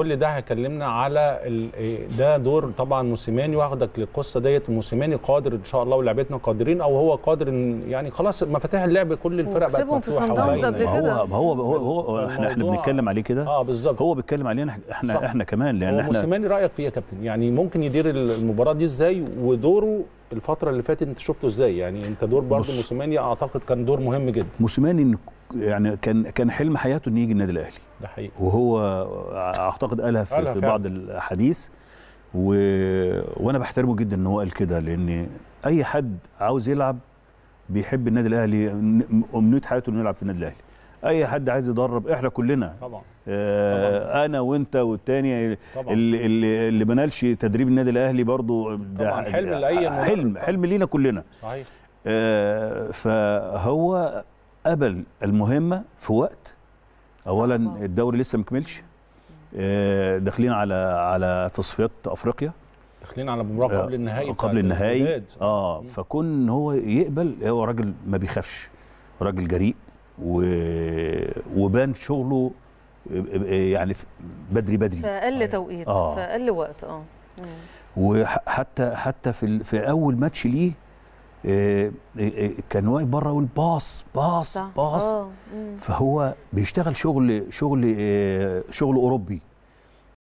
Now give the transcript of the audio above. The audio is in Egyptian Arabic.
كل ده هيكلمنا على ال- ده دور طبعا موسيماني واخدك للقصه ديت موسيماني قادر ان شاء الله ولاعبتنا قادرين او هو قادر ان يعني خلاص مفاتيح اللعب كل الفرق بقت وكسبهم في مفتوحه صن داونز وباينة قبل يعني. كده. هو هو هو, هو احنا احنا الموضوع- بنتكلم عليه كده اه بالظبط هو بيتكلم علينا احنا صح. احنا كمان لان هو احنا موسيماني رايك فيه يا كابتن يعني ممكن يدير المباراه دي ازاي ودوره الفتره اللي فاتت انت شفته ازاي يعني انت دور برضه بص. موسيماني اعتقد كان دور مهم جدا موسيماني إن- يعني كان كان حلم حياته انه يجي النادي الاهلي ده حقيقي وهو اعتقد قالها في, قالها في فعلا. بعض الاحاديث و... وانا بحترمه جدا ان هو قال كده لان اي حد عاوز يلعب بيحب النادي الاهلي ن- امنيه حياته انه يلعب في النادي الاهلي اي حد عايز يدرب احنا كلنا طبعا آه انا وانت والتاني طبعا اللي اللي, اللي بنالش تدريب النادي الاهلي برضو ده طبعاً حلم لأي مدرب. حلم حلم لينا كلنا صحيح آه، فهو قبل المهمه في وقت اولا صعبة. الدوري لسه مكملش آه، داخلين على على تصفيات افريقيا داخلين على مباراه آه، قبل النهائي بتاع قبل النهائي الوداد. اه مم. فكون ان هو يقبل هو راجل ما بيخافش راجل جريء و... وبان شغله يعني بدري بدري في اقل صحيح. توقيت آه. في اقل وقت اه مم. وحتى حتى في ال- في اول ماتش ليه آه، آه، آه، كان واقف بره يقول باص باص صح باص اه مم. فهو بيشتغل شغل شغل آه، شغل اوروبي